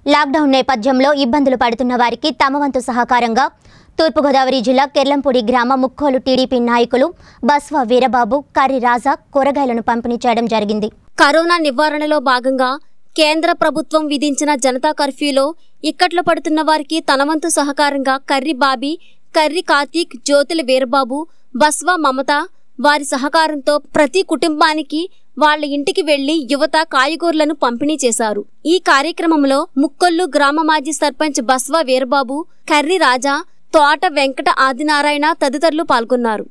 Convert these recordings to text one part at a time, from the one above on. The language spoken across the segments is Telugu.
లాక్డౌన్ నేపథ్యంలో ఇబ్బందులు పడుతున్న వారికి తమ వంతు సహకారంగా తూర్పుగోదావరి జిల్లా కెర్లంపూడి గ్రామ ముక్కోలు టీడీపీ నాయకులు బస్వ వీరబాబు కర్రి రాజా కూరగాయలను పంపిణీ చేయడం జరిగింది కరోనా నివారణలో భాగంగా కేంద్ర ప్రభుత్వం విధించిన జనతా కర్ఫ్యూలో ఇక్కట్లు పడుతున్న వారికి తనవంతు సహకారంగా కర్రి బాబీ కర్రి కార్తీక్ జ్యోతుల వీరబాబు బస్వా మమత వారి సహకారంతో ప్రతి కుటుంబానికి వాళ్ళ ఇంటికి వెళ్లి యువత కాయగూరలను పంపిణీ చేశారు ఈ కార్యక్రమంలో ముక్కొల్లు గ్రామ మాజీ సర్పంచ్ బస్వా వీరబాబు కర్రి రాజా తోట వెంకట ఆదినారాయణ తదితరులు పాల్గొన్నారు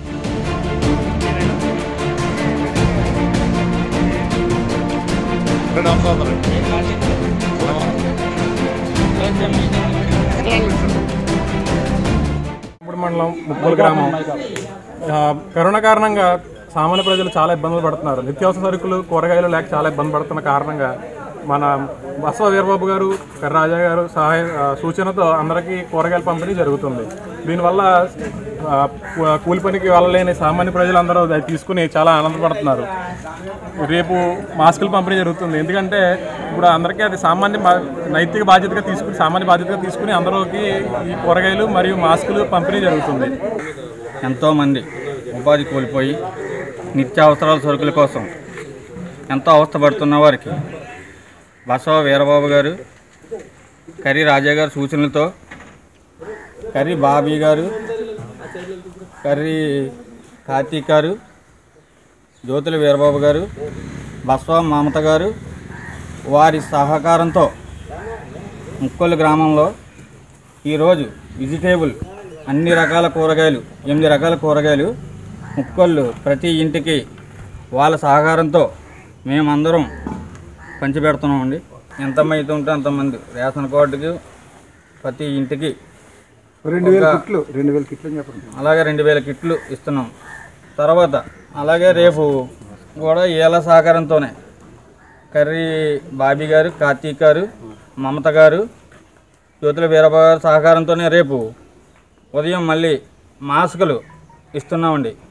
ఇప్పుడు మండలం ముప్పల్ గ్రామం ఆ, కరోనా కారణంగా సామాన్య ప్రజలు చాలా ఇబ్బందులు పడుతున్నారు నిత్యావసర సరుకులు కూరగాయలు లేక చాలా ఇబ్బంది పడుతున్న కారణంగా మన బసవ వీరబాబు గారు కర్రాజా గారు సహాయ ఆ, సూచనతో అందరికీ కూరగాయల పంపిణీ జరుగుతుంది దీనివల్ల ఆ, కూ- కూలి పనికి వెళ్ళలేని సామాన్య ప్రజలందరూ అది తీసుకుని చాలా ఆనందపడుతున్నారు రేపు మాస్కులు పంపిణీ జరుగుతుంది ఎందుకంటే ఇప్పుడు అందరికీ అది సామాన్య బా- నైతిక బాధ్యతగా తీసుకుని సామాన్య బాధ్యతగా తీసుకుని అందరికి ఈ కూరగాయలు మరియు మాస్కులు పంపిణీ జరుగుతుంది ఎంతోమంది ఉపాధి కోల్పోయి నిత్యావసరాల సరుకుల కోసం ఎంతో అవస్థపడుతున్న వారికి బసవ వీరబాబు గారు కర్రీ రాజా గారి సూచనలతో కర్రీ బాబీ గారు కర్రీ కార్తీక్ గారు జ్యోతుల వీరబాబు గారు బసవ మమత గారు వారి సహకారంతో ముక్కొల్లు గ్రామంలో ఈరోజు వెజిటేబుల్ అన్ని రకాల కూరగాయలు ఎనిమిది రకాల కూరగాయలు ముక్కొళ్ళు ప్రతి ఇంటికి వాళ్ళ సహకారంతో మేమందరం పంచిపెడుతున్నామండి ఎంతమంది ఉంటే అంతమంది రేషన్ కార్డుకి ప్రతి ఇంటికి రెండు వేల ఒక- కిట్లు రెండు వేల కిట్లు అని చెప్పండి అలాగే రెండు వేల కిట్లు ఇస్తున్నాం తర్వాత అలాగే రేపు కూడా ఏళ్ళ సహకారంతోనే కర్రీ బాబీ గారు కార్తీక్ గారు మమత గారు జ్యోతుల వీరబాబు గారి సహకారంతోనే రేపు ఉదయం మళ్ళీ మాస్కులు ఇస్తున్నామండి